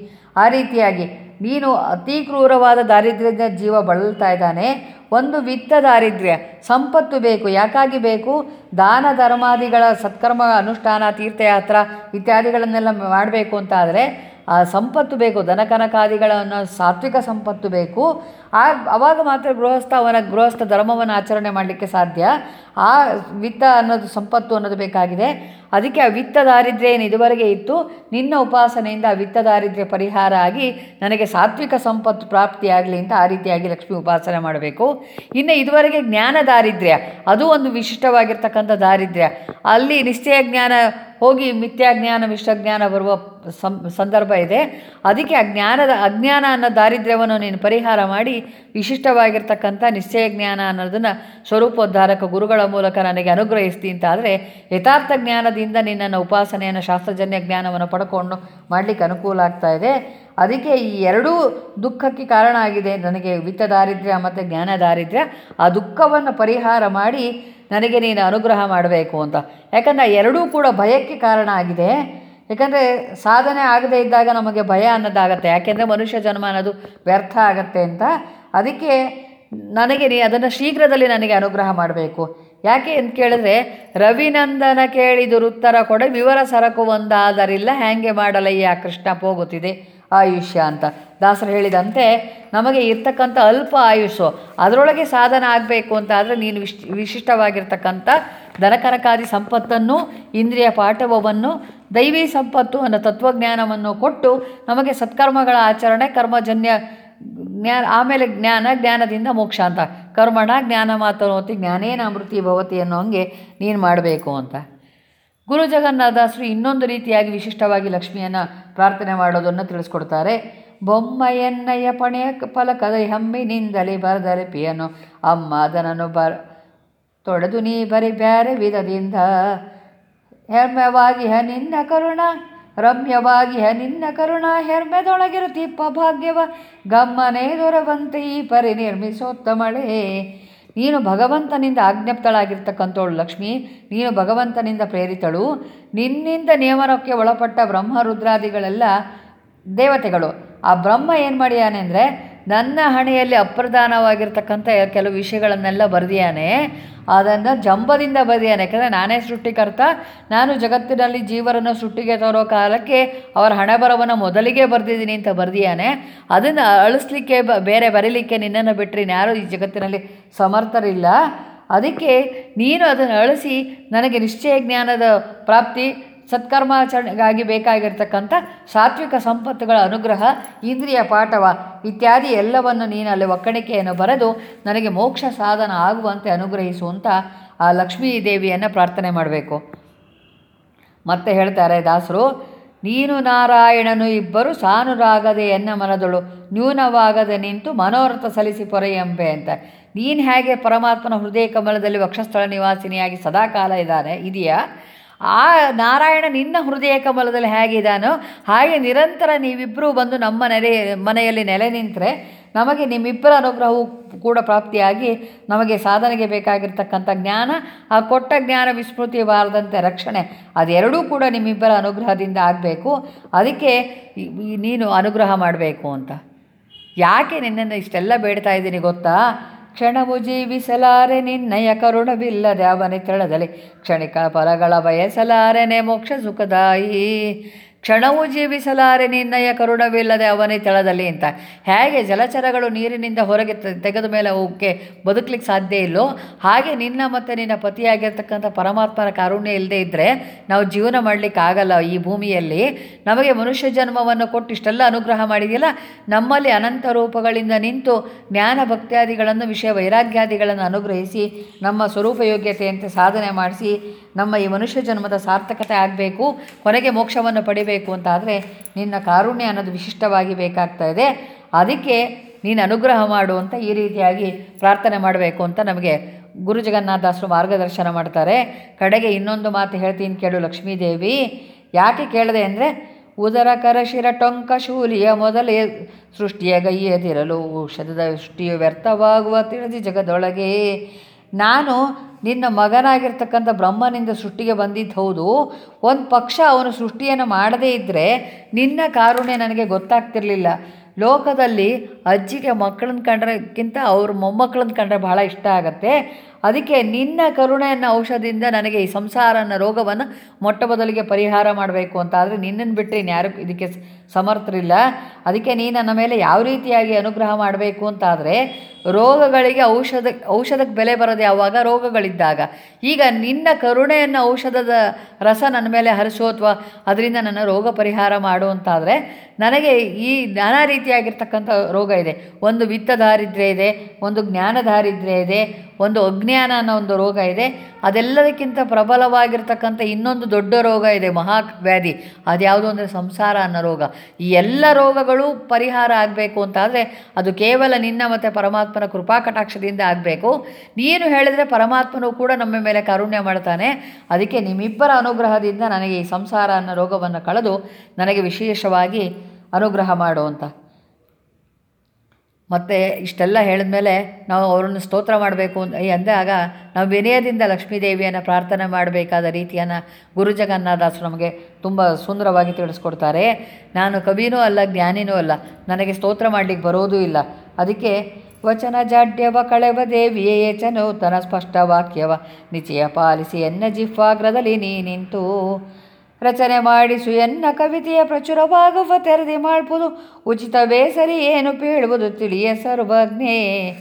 ಆ ರೀತಿಯಾಗಿ ನೀನು ಅತಿ ಕ್ರೂರವಾದ ದಾರಿದ್ರ್ಯದ ಜೀವ ಬಳಲ್ತಾ ಇದ್ದಾನೆ ಒಂದು ವಿತ್ತ ದಾರಿದ್ರ್ಯ ಸಂಪತ್ತು ಬೇಕು ಯಾಕಾಗಿ ಬೇಕು ದಾನ ಧರ್ಮಾದಿಗಳ ಸತ್ಕರ್ಮ ಅನುಷ್ಠಾನ ತೀರ್ಥಯಾತ್ರ ಇತ್ಯಾದಿಗಳನ್ನೆಲ್ಲ ಮಾಡಬೇಕು ಅಂತ ಆದರೆ ಆ ಸಂಪತ್ತು ಬೇಕು ದನಕನಕಾದಿಗಳನ್ನು ಸಾತ್ವಿಕ ಸಂಪತ್ತು ಬೇಕು ಆ ಅವಾಗ ಮಾತ್ರ ಗೃಹಸ್ಥ ಅವನ ಗೃಹಸ್ಥ ಧರ್ಮವನ್ನು ಆಚರಣೆ ಮಾಡಲಿಕ್ಕೆ ಸಾಧ್ಯ ಆ ವಿತ್ತ ಅನ್ನೋದು ಸಂಪತ್ತು ಅನ್ನೋದು ಬೇಕಾಗಿದೆ ಅದಕ್ಕೆ ಆ ವಿತ್ತ ದಾರಿದ್ರ್ಯ ಏನು ಇದುವರೆಗೆ ಇತ್ತು ನಿನ್ನ ಉಪಾಸನೆಯಿಂದ ಆ ವಿತ್ತ ದಾರಿದ್ರ್ಯ ಪರಿಹಾರ ಆಗಿ ನನಗೆ ಸಾತ್ವಿಕ ಸಂಪತ್ತು ಪ್ರಾಪ್ತಿಯಾಗಲಿ ಅಂತ ಆ ರೀತಿಯಾಗಿ ಲಕ್ಷ್ಮಿ ಉಪಾಸನೆ ಮಾಡಬೇಕು ಇನ್ನು ಇದುವರೆಗೆ ಜ್ಞಾನ ದಾರಿದ್ರ್ಯ ಅದು ಒಂದು ವಿಶಿಷ್ಟವಾಗಿರ್ತಕ್ಕಂಥ ದಾರಿದ್ರ್ಯ ಅಲ್ಲಿ ನಿಶ್ಚಯ ಜ್ಞಾನ ಹೋಗಿ ಮಿಥ್ಯಾ ಜ್ಞಾನ ಜ್ಞಾನ ಬರುವ ಸಂ ಸಂದರ್ಭ ಇದೆ ಅದಕ್ಕೆ ಆ ಜ್ಞಾನದ ಅಜ್ಞಾನ ಅನ್ನೋ ದಾರಿದ್ರ್ಯವನ್ನು ನೀನು ಪರಿಹಾರ ಮಾಡಿ ವಿಶಿಷ್ಟವಾಗಿರ್ತಕ್ಕಂಥ ನಿಶ್ಚಯ ಜ್ಞಾನ ಅನ್ನೋದನ್ನು ಸ್ವರೂಪೋದ್ಧಾರಕ ಗುರುಗಳ ಮೂಲಕ ನನಗೆ ಅನುಗ್ರಹಿಸ್ತಿ ಅಂತ ಆದರೆ ಯಥಾರ್ಥ ಜ್ಞಾನದಿಂದ ನಿನ್ನನ್ನು ಉಪಾಸನೆಯನ್ನು ಶಾಸ್ತ್ರಜನ್ಯ ಜ್ಞಾನವನ್ನು ಪಡ್ಕೊಂಡು ಮಾಡಲಿಕ್ಕೆ ಅನುಕೂಲ ಆಗ್ತಾ ಇದೆ ಅದಕ್ಕೆ ಈ ಎರಡೂ ದುಃಖಕ್ಕೆ ಕಾರಣ ಆಗಿದೆ ನನಗೆ ವಿತ್ತ ದಾರಿದ್ರ್ಯ ಮತ್ತು ಜ್ಞಾನ ದಾರಿದ್ರ್ಯ ಆ ದುಃಖವನ್ನು ಪರಿಹಾರ ಮಾಡಿ ನನಗೆ ನೀನು ಅನುಗ್ರಹ ಮಾಡಬೇಕು ಅಂತ ಯಾಕಂದರೆ ಆ ಎರಡೂ ಕೂಡ ಭಯಕ್ಕೆ ಕಾರಣ ಆಗಿದೆ ಯಾಕಂದರೆ ಸಾಧನೆ ಆಗದೇ ಇದ್ದಾಗ ನಮಗೆ ಭಯ ಅನ್ನೋದಾಗತ್ತೆ ಯಾಕೆಂದರೆ ಮನುಷ್ಯ ಜನ್ಮ ಅನ್ನೋದು ವ್ಯರ್ಥ ಆಗತ್ತೆ ಅಂತ ಅದಕ್ಕೆ ನನಗೆ ನೀ ಅದನ್ನು ಶೀಘ್ರದಲ್ಲಿ ನನಗೆ ಅನುಗ್ರಹ ಮಾಡಬೇಕು ಯಾಕೆ ಅಂತ ಕೇಳಿದ್ರೆ ರವಿನಂದನ ಕೇಳಿದರು ಉತ್ತರ ಕೊಡ ವಿವರ ಸರಕು ಒಂದಾದರಿಲ್ಲ ಹ್ಯಾಂಗೆ ಮಾಡಲಯ್ಯ ಕೃಷ್ಣ ಹೋಗುತ್ತಿದೆ ಆಯುಷ್ಯ ಅಂತ ದಾಸರು ಹೇಳಿದಂತೆ ನಮಗೆ ಇರ್ತಕ್ಕಂಥ ಅಲ್ಪ ಆಯುಸ್ಸು ಅದರೊಳಗೆ ಸಾಧನ ಆಗಬೇಕು ಅಂತ ಆದರೆ ನೀನು ವಿಶ್ ವಿಶಿಷ್ಟವಾಗಿರ್ತಕ್ಕಂಥ ದನಕನಕಾದಿ ಸಂಪತ್ತನ್ನು ಇಂದ್ರಿಯ ಪಾಠವವನ್ನು ದೈವಿ ಸಂಪತ್ತು ಅನ್ನೋ ತತ್ವಜ್ಞಾನವನ್ನು ಕೊಟ್ಟು ನಮಗೆ ಸತ್ಕರ್ಮಗಳ ಆಚರಣೆ ಕರ್ಮಜನ್ಯ ಜ್ಞಾನ ಆಮೇಲೆ ಜ್ಞಾನ ಜ್ಞಾನದಿಂದ ಮೋಕ್ಷ ಅಂತ ಕರ್ಮಣ ಜ್ಞಾನ ಮಾತನೋತಿ ಜ್ಞಾನೇನ ಅಮೃತಿ ಭವತಿ ಅನ್ನೋ ಹಂಗೆ ನೀನು ಮಾಡಬೇಕು ಅಂತ ಗುರು ಜಗನ್ನಾಥದಾಸರು ಇನ್ನೊಂದು ರೀತಿಯಾಗಿ ವಿಶಿಷ್ಟವಾಗಿ ಲಕ್ಷ್ಮಿಯನ್ನು ಪ್ರಾರ್ಥನೆ ಮಾಡೋದನ್ನು ತಿಳಿಸ್ಕೊಡ್ತಾರೆ ಬೊಮ್ಮಯನ್ನಯ್ಯ ಪಣೆಯ ಫಲಕದ ಹಮ್ಮಿನಿಂದಲೇ ಬರದರೆ ಪಿಯನು ಅಮ್ಮ ಅದನನ್ನು ಬರ ತೊಡೆದು ನೀ ಬರಿ ಬ್ಯಾರೆ ವಿಧದಿಂದ ಹೆರ್ಮೆವಾಗಿ ಹ ನಿನ್ನ ಕರುಣ ರಮ್ಯವಾಗಿ ಹ ನಿನ್ನ ಕರುಣ ಹೆರ್ಮೆದೊಳಗಿರುತ್ತಿಪ್ಪ ಭಾಗ್ಯವ ಗಮ್ಮನೆ ದೊರವಂತೆ ಈ ಪರಿ ನಿರ್ಮಿಸೋತ್ತಮಳೆ ನೀನು ಭಗವಂತನಿಂದ ಆಜ್ಞಪ್ತಳಾಗಿರ್ತಕ್ಕಂಥವಳು ಲಕ್ಷ್ಮಿ ನೀನು ಭಗವಂತನಿಂದ ಪ್ರೇರಿತಳು ನಿನ್ನಿಂದ ನಿಯಮನಕ್ಕೆ ಒಳಪಟ್ಟ ಬ್ರಹ್ಮ ರುದ್ರಾದಿಗಳೆಲ್ಲ ದೇವತೆಗಳು ಆ ಬ್ರಹ್ಮ ಏನು ಮಾಡಿಯಾನೆ ಅಂದರೆ ನನ್ನ ಹಣೆಯಲ್ಲಿ ಅಪ್ರಧಾನವಾಗಿರ್ತಕ್ಕಂಥ ಕೆಲವು ವಿಷಯಗಳನ್ನೆಲ್ಲ ಬರೆದಿಯಾನೆ ಅದನ್ನು ಜಂಬದಿಂದ ಬರೆದಿಯಾನೆ ಯಾಕಂದರೆ ನಾನೇ ಸೃಷ್ಟಿಕರ್ತ ನಾನು ಜಗತ್ತಿನಲ್ಲಿ ಜೀವರನ್ನು ಸೃಷ್ಟಿಗೆ ತರೋ ಕಾಲಕ್ಕೆ ಅವರ ಹಣೆಬರವನ್ನು ಮೊದಲಿಗೆ ಬರೆದಿದ್ದೀನಿ ಅಂತ ಬರೆದಿಯಾನೆ ಅದನ್ನು ಅಳಿಸ್ಲಿಕ್ಕೆ ಬ ಬೇರೆ ಬರೀಲಿಕ್ಕೆ ನಿನ್ನನ್ನು ಬಿಟ್ಟರೆ ಯಾರೂ ಈ ಜಗತ್ತಿನಲ್ಲಿ ಸಮರ್ಥರಿಲ್ಲ ಅದಕ್ಕೆ ನೀನು ಅದನ್ನು ಅಳಿಸಿ ನನಗೆ ನಿಶ್ಚಯ ಜ್ಞಾನದ ಪ್ರಾಪ್ತಿ ಸತ್ಕರ್ಮಾಚರಣೆಗಾಗಿ ಬೇಕಾಗಿರ್ತಕ್ಕಂಥ ಸಾತ್ವಿಕ ಸಂಪತ್ತುಗಳ ಅನುಗ್ರಹ ಇಂದ್ರಿಯ ಪಾಠವ ಇತ್ಯಾದಿ ಎಲ್ಲವನ್ನು ನೀನು ಅಲ್ಲಿ ಒಕ್ಕಣಿಕೆಯನ್ನು ಬರೆದು ನನಗೆ ಮೋಕ್ಷ ಸಾಧನ ಆಗುವಂತೆ ಅನುಗ್ರಹಿಸುವಂಥ ಆ ಲಕ್ಷ್ಮೀ ದೇವಿಯನ್ನು ಪ್ರಾರ್ಥನೆ ಮಾಡಬೇಕು ಮತ್ತೆ ಹೇಳ್ತಾರೆ ದಾಸರು ನೀನು ನಾರಾಯಣನು ಇಬ್ಬರು ಸಾನುರಾಗದೆ ಎನ್ನ ಮನದಳು ನ್ಯೂನವಾಗದೆ ನಿಂತು ಮನೋರಥ ಸಲ್ಲಿಸಿ ಪೊರೆಯಂಬೆ ಅಂತ ನೀನು ಹೇಗೆ ಪರಮಾತ್ಮನ ಹೃದಯ ಕಮಲದಲ್ಲಿ ವಕ್ಷಸ್ಥಳ ನಿವಾಸಿನಿಯಾಗಿ ಸದಾಕಾಲ ಇದ್ದಾನೆ ಇದೆಯಾ ಆ ನಾರಾಯಣ ನಿನ್ನ ಹೃದಯ ಕಮಲದಲ್ಲಿ ಹೇಗಿದ್ದಾನೋ ಹಾಗೆ ನಿರಂತರ ನೀವಿಬ್ಬರೂ ಬಂದು ನಮ್ಮ ನೆಲೆ ಮನೆಯಲ್ಲಿ ನೆಲೆ ನಿಂತರೆ ನಮಗೆ ನಿಮ್ಮಿಬ್ಬರ ಅನುಗ್ರಹವು ಕೂಡ ಪ್ರಾಪ್ತಿಯಾಗಿ ನಮಗೆ ಸಾಧನೆಗೆ ಬೇಕಾಗಿರ್ತಕ್ಕಂಥ ಜ್ಞಾನ ಆ ಕೊಟ್ಟ ಜ್ಞಾನ ವಿಸ್ಮೃತಿ ಬಾರದಂತೆ ರಕ್ಷಣೆ ಅದೆರಡೂ ಕೂಡ ನಿಮ್ಮಿಬ್ಬರ ಅನುಗ್ರಹದಿಂದ ಆಗಬೇಕು ಅದಕ್ಕೆ ಈ- ಈ ನೀನು ಅನುಗ್ರಹ ಮಾಡಬೇಕು ಅಂತ ಯಾಕೆ ನಿನ್ನನ್ನು ಇಷ್ಟೆಲ್ಲ ಬೇಡ್ತಾ ಇದ್ದೀನಿ ಗೊತ್ತಾ ಕ್ಷಣವು ಜೀವಿಸಲಾರೆ ನಿನ್ನಯ ಕರುಣವಿಲ್ಲದೆ ಅವನಿ ತೆಳದಲ್ಲಿ ಕ್ಷಣಿಕ ಫಲಗಳ ಬಯಸಲಾರೆನೆ ಮೋಕ್ಷ ಸುಖದಾಯಿ ಕ್ಷಣವು ಜೀವಿಸಲಾರೆ ನಿನ್ನಯ ಕರುಣವಿಲ್ಲದೆ ಅವನಿ ತೆಳದಲ್ಲಿ ಅಂತ ಹೇಗೆ ಜಲಚರಗಳು ನೀರಿನಿಂದ ಹೊರಗೆ ತೆ- ತೆಗೆದ ಮೇಲೆ ಅವಕ್ಕೆ ಬದುಕಲಿಕ್ಕೆ ಸಾಧ್ಯ ಇಲ್ಲೋ ಹಾಗೆ ನಿನ್ನ ಮತ್ತು ನಿನ್ನ ಪತಿಯಾಗಿರ್ತಕ್ಕಂಥ ಪರಮಾತ್ಮನ ಕಾರುಣ್ಯ ಇಲ್ಲದೆ ಇದ್ದರೆ ನಾವು ಜೀವನ ಮಾಡಲಿಕ್ಕೆ ಆಗಲ್ಲ ಈ ಭೂಮಿಯಲ್ಲಿ ನಮಗೆ ಮನುಷ್ಯ ಜನ್ಮವನ್ನು ಕೊಟ್ಟು ಇಷ್ಟೆಲ್ಲ ಅನುಗ್ರಹ ಮಾಡಿದೆಯಲ್ಲ ನಮ್ಮಲ್ಲಿ ಅನಂತ ರೂಪಗಳಿಂದ ನಿಂತು ಜ್ಞಾನ ಭಕ್ತ್ಯಾದಿಗಳನ್ನು ವಿಷಯ ವೈರಾಗ್ಯಾದಿಗಳನ್ನು ಅನುಗ್ರಹಿಸಿ ನಮ್ಮ ಸ್ವರೂಪ ಯೋಗ್ಯತೆಯಂತೆ ಸಾಧನೆ ಮಾಡಿಸಿ ನಮ್ಮ ಈ ಮನುಷ್ಯ ಜನ್ಮದ ಸಾರ್ಥಕತೆ ಆಗಬೇಕು ಕೊನೆಗೆ ಮೋಕ್ಷವನ್ನು ಪಡಿಬೇಕು ಅಂತ ಆದರೆ ನಿನ್ನ ಕಾರುಣ್ಯ ಅನ್ನೋದು ವಿಶಿಷ್ಟವಾಗಿ ಬೇಕಾಗ್ತಾ ಇದೆ ಅದಕ್ಕೆ ನೀನು ಅನುಗ್ರಹ ಮಾಡು ಅಂತ ಈ ರೀತಿಯಾಗಿ ಪ್ರಾರ್ಥನೆ ಮಾಡಬೇಕು ಅಂತ ನಮಗೆ ಗುರು ಜಗನ್ನಾಥದಾಸರು ಮಾರ್ಗದರ್ಶನ ಮಾಡ್ತಾರೆ ಕಡೆಗೆ ಇನ್ನೊಂದು ಮಾತು ಹೇಳ್ತೀನಿ ಕೇಳು ಲಕ್ಷ್ಮೀದೇವಿ ಯಾಕೆ ಕೇಳಿದೆ ಅಂದರೆ ಉದರ ಕರಶಿರ ಟೊಂಕ ಶೂಲಿಯ ಮೊದಲೇ ಸೃಷ್ಟಿಯ ಗೈಯದಿರಲು ಔಷಧದ ಸೃಷ್ಟಿಯು ವ್ಯರ್ಥವಾಗುವ ತಿಳಿದಿ ಜಗದೊಳಗೆ ನಾನು ನಿನ್ನ ಮಗನಾಗಿರ್ತಕ್ಕಂಥ ಬ್ರಹ್ಮನಿಂದ ಸೃಷ್ಟಿಗೆ ಬಂದಿದ್ದು ಹೌದು ಒಂದು ಪಕ್ಷ ಅವನು ಸೃಷ್ಟಿಯನ್ನು ಮಾಡದೇ ಇದ್ದರೆ ನಿನ್ನ ಕಾರುಣ್ಯ ನನಗೆ ಗೊತ್ತಾಗ್ತಿರ್ಲಿಲ್ಲ ಲೋಕದಲ್ಲಿ ಅಜ್ಜಿಗೆ ಮಕ್ಕಳನ್ನ ಕಂಡ್ರೆಕ್ಕಿಂತ ಅವ್ರ ಮೊಮ್ಮಕ್ಕಳನ್ನ ಕಂಡ್ರೆ ಬಹಳ ಇಷ್ಟ ಆಗತ್ತೆ ಅದಕ್ಕೆ ನಿನ್ನ ಕರುಣೆಯನ್ನು ಔಷಧಿಯಿಂದ ನನಗೆ ಈ ಸಂಸಾರ ಅನ್ನೋ ರೋಗವನ್ನು ಮೊಟ್ಟ ಮೊದಲಿಗೆ ಪರಿಹಾರ ಮಾಡಬೇಕು ಅಂತ ಆದರೆ ನಿನ್ನನ್ನು ಬಿಟ್ಟರೆ ಇನ್ಯಾರು ಇದಕ್ಕೆ ಸ- ಸಮರ್ಥರಿಲ್ಲ ಅದಕ್ಕೆ ನೀ ನನ್ನ ಮೇಲೆ ಯಾವ ರೀತಿಯಾಗಿ ಅನುಗ್ರಹ ಮಾಡಬೇಕು ಅಂತಾದರೆ ರೋಗಗಳಿಗೆ ಔಷಧ ಔಷಧಕ್ಕೆ ಬೆಲೆ ಬರೋದು ಯಾವಾಗ ರೋಗಗಳಿದ್ದಾಗ ಈಗ ನಿನ್ನ ಕರುಣೆಯನ್ನು ಔಷಧದ ರಸ ನನ್ನ ಮೇಲೆ ಹರಿಸು ಅಥವಾ ಅದರಿಂದ ನನ್ನ ರೋಗ ಪರಿಹಾರ ಮಾಡು ಅಂತಾದರೆ ನನಗೆ ಈ ನಾನಾ ರೀತಿಯಾಗಿರ್ತಕ್ಕಂಥ ರೋಗ ಇದೆ ಒಂದು ವಿತ್ತ ದಾರಿದ್ರ್ಯ ಇದೆ ಒಂದು ಜ್ಞಾನ ದಾರಿದ್ರ್ಯ ಇದೆ ಒಂದು ಅಜ್ಞಾನ ಅನ್ನೋ ಒಂದು ರೋಗ ಇದೆ ಅದೆಲ್ಲದಕ್ಕಿಂತ ಪ್ರಬಲವಾಗಿರ್ತಕ್ಕಂಥ ಇನ್ನೊಂದು ದೊಡ್ಡ ರೋಗ ಇದೆ ಮಹಾ ವ್ಯಾಧಿ ಅದ್ಯಾವುದು ಅಂದರೆ ಸಂಸಾರ ಅನ್ನೋ ರೋಗ ಈ ಎಲ್ಲ ರೋಗಗಳು ಪರಿಹಾರ ಆಗಬೇಕು ಅಂತಾದರೆ ಅದು ಕೇವಲ ನಿನ್ನ ಮತ್ತು ಪರಮಾತ್ಮನ ಕೃಪಾ ಕಟಾಕ್ಷದಿಂದ ಆಗಬೇಕು ನೀನು ಹೇಳಿದರೆ ಪರಮಾತ್ಮನು ಕೂಡ ನಮ್ಮ ಮೇಲೆ ಕಾರುಣ್ಯ ಮಾಡ್ತಾನೆ ಅದಕ್ಕೆ ನಿಮ್ಮಿಬ್ಬರ ಅನುಗ್ರಹದಿಂದ ನನಗೆ ಈ ಸಂಸಾರ ಅನ್ನೋ ರೋಗವನ್ನು ಕಳೆದು ನನಗೆ ವಿಶೇಷವಾಗಿ ಅನುಗ್ರಹ ಮಾಡು ಅಂತ ಮತ್ತು ಇಷ್ಟೆಲ್ಲ ಹೇಳಿದ್ಮೇಲೆ ನಾವು ಅವರನ್ನು ಸ್ತೋತ್ರ ಮಾಡಬೇಕು ಅಂತ ಅಂದಾಗ ನಾವು ವಿನಯದಿಂದ ಲಕ್ಷ್ಮೀದೇವಿಯನ್ನು ಪ್ರಾರ್ಥನೆ ಮಾಡಬೇಕಾದ ರೀತಿಯನ್ನು ಗುರು ಜಗನ್ನಾಥಾಸರು ನಮಗೆ ತುಂಬ ಸುಂದರವಾಗಿ ತಿಳಿಸ್ಕೊಡ್ತಾರೆ ನಾನು ಕವಿನೂ ಅಲ್ಲ ಜ್ಞಾನಿನೂ ಅಲ್ಲ ನನಗೆ ಸ್ತೋತ್ರ ಮಾಡಲಿಕ್ಕೆ ಬರೋದೂ ಇಲ್ಲ ಅದಕ್ಕೆ ವಚನ ಜಾಡ್ಯವ ಕಳೆವ ದೇವಿಯೇ ಚನೂತನ ಸ್ಪಷ್ಟ ವಾಕ್ಯವ ನಿಚಯ ಪಾಲಿಸಿ ಎನ್ನ ಜಿಹ್ವಾಗ್ರದಲ್ಲಿ ನೀ ನಿಂತು ರಚನೆ ಮಾಡಿಸು ಎನ್ನ ಕವಿತೆಯ ಪ್ರಚುರವಾಗುವ ತೆರೆದಿ ಮಾಡ್ಬೋದು ಉಚಿತವೇ ಸರಿ ಏನು ಪೇಳುವುದು ತಿಳಿಯ ಸರ್ವಜ್ಞೆ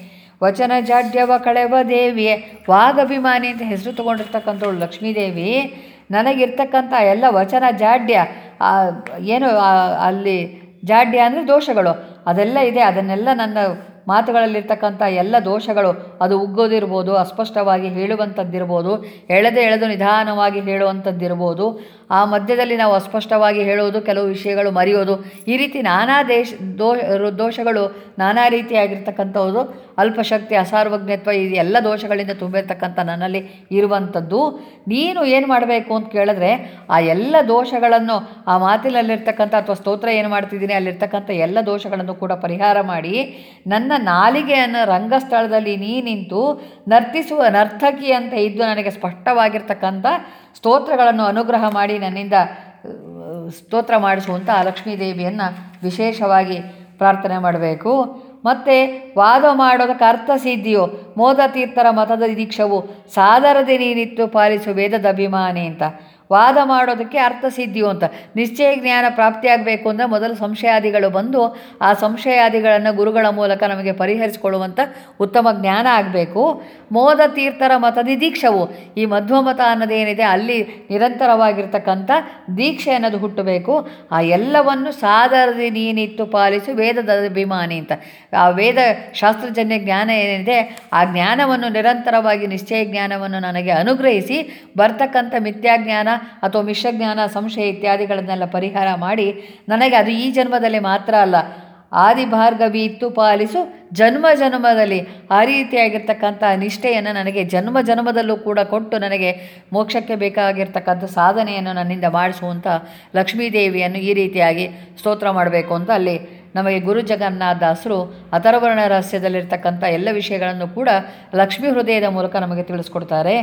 ವಚನ ಜಾಡ್ಯವ ಕಳೆವ ದೇವಿಯೇ ವಾಗಭಿಮಾನಿ ಅಂತ ಹೆಸರು ತಗೊಂಡಿರ್ತಕ್ಕಂಥವಳು ಲಕ್ಷ್ಮೀದೇವಿ ನನಗಿರ್ತಕ್ಕಂಥ ಎಲ್ಲ ವಚನ ಜಾಡ್ಯ ಆ, ಏನು ಆ, ಅಲ್ಲಿ ಜಾಡ್ಯ ಅಂದರೆ ದೋಷಗಳು ಅದೆಲ್ಲ ಇದೆ ಅದನ್ನೆಲ್ಲ ನನ್ನ ಮಾತುಗಳಲ್ಲಿರ್ತಕ್ಕಂಥ ಎಲ್ಲ ದೋಷಗಳು ಅದು ಉಗ್ಗೋದಿರ್ಬೋದು ಅಸ್ಪಷ್ಟವಾಗಿ ಹೇಳುವಂಥದ್ದಿರ್ಬೋದು ಎಳೆದು ಎಳೆದು ನಿಧಾನವಾಗಿ ಹೇಳುವಂಥದ್ದಿರ್ಬೋದು ಆ ಮಧ್ಯದಲ್ಲಿ ನಾವು ಅಸ್ಪಷ್ಟವಾಗಿ ಹೇಳೋದು ಕೆಲವು ವಿಷಯಗಳು ಮರೆಯೋದು ಈ ರೀತಿ ನಾನಾ ದೇಶ ದೋ ದೋಷಗಳು ನಾನಾ ರೀತಿಯಾಗಿರ್ತಕ್ಕಂಥದ್ದು ಅಲ್ಪಶಕ್ತಿ ಅಸಾರ್ವಜ್ಞತ್ವ ಈ ಎಲ್ಲ ದೋಷಗಳಿಂದ ತುಂಬಿರ್ತಕ್ಕಂಥ ನನ್ನಲ್ಲಿ ಇರುವಂಥದ್ದು ನೀನು ಏನು ಮಾಡಬೇಕು ಅಂತ ಕೇಳಿದ್ರೆ ಆ ಎಲ್ಲ ದೋಷಗಳನ್ನು ಆ ಮಾತಿನಲ್ಲಿರ್ತಕ್ಕಂಥ ಅಥವಾ ಸ್ತೋತ್ರ ಏನು ಮಾಡ್ತಿದ್ದೀನಿ ಅಲ್ಲಿರ್ತಕ್ಕಂಥ ಎಲ್ಲ ದೋಷಗಳನ್ನು ಕೂಡ ಪರಿಹಾರ ಮಾಡಿ ನನ್ನ ನಾಲಿಗೆಯನ್ನು ರಂಗಸ್ಥಳದಲ್ಲಿ ನೀ ನಿಂತು ನರ್ತಿಸುವ ನರ್ತಕಿ ಅಂತ ಇದ್ದು ನನಗೆ ಸ್ಪಷ್ಟವಾಗಿರ್ತಕ್ಕಂಥ ಸ್ತೋತ್ರಗಳನ್ನು ಅನುಗ್ರಹ ಮಾಡಿ ನನ್ನಿಂದ ಅಹ್, ಸ್ತೋತ್ರ ಮಾಡಿಸುವಂಥ ಆ ಲಕ್ಷ್ಮೀದೇವಿಯನ್ನು ವಿಶೇಷವಾಗಿ ಪ್ರಾರ್ಥನೆ ಮಾಡಬೇಕು ಮತ್ತು ವಾದ ಮಾಡೋದಕ್ಕೆ ಅರ್ಥ ಸಿದ್ಧಿಯೋ ಮೋದ ತೀರ್ಥರ ಮತದ ದೀಕ್ಷವು ಸಾದರದೆ ನೀನಿತ್ತು ಪಾಲಿಸು ವೇದದ ಅಭಿಮಾನಿ ಅಂತ ವಾದ ಮಾಡೋದಕ್ಕೆ ಅರ್ಥ ಸಿದ್ಧಿಯು ಅಂತ ನಿಶ್ಚಯ ಜ್ಞಾನ ಪ್ರಾಪ್ತಿಯಾಗಬೇಕು ಅಂದರೆ ಮೊದಲು ಸಂಶಯಾದಿಗಳು ಬಂದು ಆ ಸಂಶಯಾದಿಗಳನ್ನು ಗುರುಗಳ ಮೂಲಕ ನಮಗೆ ಪರಿಹರಿಸಿಕೊಳ್ಳುವಂಥ ಉತ್ತಮ ಜ್ಞಾನ ಆಗಬೇಕು ಮೋದ ತೀರ್ಥರ ಮತದಿ ದೀಕ್ಷವು ಈ ಮಧ್ವ ಮತ ಅನ್ನೋದೇನಿದೆ ಅಲ್ಲಿ ನಿರಂತರವಾಗಿರ್ತಕ್ಕಂಥ ದೀಕ್ಷೆ ಅನ್ನೋದು ಹುಟ್ಟಬೇಕು ಆ ಎಲ್ಲವನ್ನು ಸಾದರದಿ ನೀನಿತ್ತು ಪಾಲಿಸು ವೇದದ ಅಭಿಮಾನಿ ಅಂತ ಆ ವೇದ ಶಾಸ್ತ್ರಜನ್ಯ ಜ್ಞಾನ ಏನಿದೆ ಆ ಜ್ಞಾನವನ್ನು ನಿರಂತರವಾಗಿ ನಿಶ್ಚಯ ಜ್ಞಾನವನ್ನು ನನಗೆ ಅನುಗ್ರಹಿಸಿ ಬರ್ತಕ್ಕಂಥ ಮಿಥ್ಯಾಜ್ಞಾನ ಅಥವಾ ಮಿಶ್ರಜ್ಞಾನ ಸಂಶಯ ಇತ್ಯಾದಿಗಳನ್ನೆಲ್ಲ ಪರಿಹಾರ ಮಾಡಿ ನನಗೆ ಅದು ಈ ಜನ್ಮದಲ್ಲಿ ಮಾತ್ರ ಅಲ್ಲ ಆದಿ ಭಾರ್ಗವಿ ಇತ್ತು ಪಾಲಿಸು ಜನ್ಮ ಜನ್ಮದಲ್ಲಿ ಆ ರೀತಿಯಾಗಿರ್ತಕ್ಕಂಥ ನಿಷ್ಠೆಯನ್ನು ನನಗೆ ಜನ್ಮ ಜನ್ಮದಲ್ಲೂ ಕೂಡ ಕೊಟ್ಟು ನನಗೆ ಮೋಕ್ಷಕ್ಕೆ ಬೇಕಾಗಿರ್ತಕ್ಕಂಥ ಸಾಧನೆಯನ್ನು ನನ್ನಿಂದ ಮಾಡಿಸುವಂಥ ಲಕ್ಷ್ಮೀದೇವಿಯನ್ನು ಈ ರೀತಿಯಾಗಿ ಸ್ತೋತ್ರ ಮಾಡಬೇಕು ಅಂತ ಅಲ್ಲಿ ನಮಗೆ ಗುರು ಜಗನ್ನಾಥ ದಾಸರು ಅಥರ್ವರ್ಣ ರಹಸ್ಯದಲ್ಲಿರ್ತಕ್ಕಂಥ ಎಲ್ಲ ವಿಷಯಗಳನ್ನು ಕೂಡ ಲಕ್ಷ್ಮೀ ಹೃದಯದ ಮೂಲಕ ನಮಗೆ ತಿಳಿಸ್ಕೊಡ್ತಾರೆ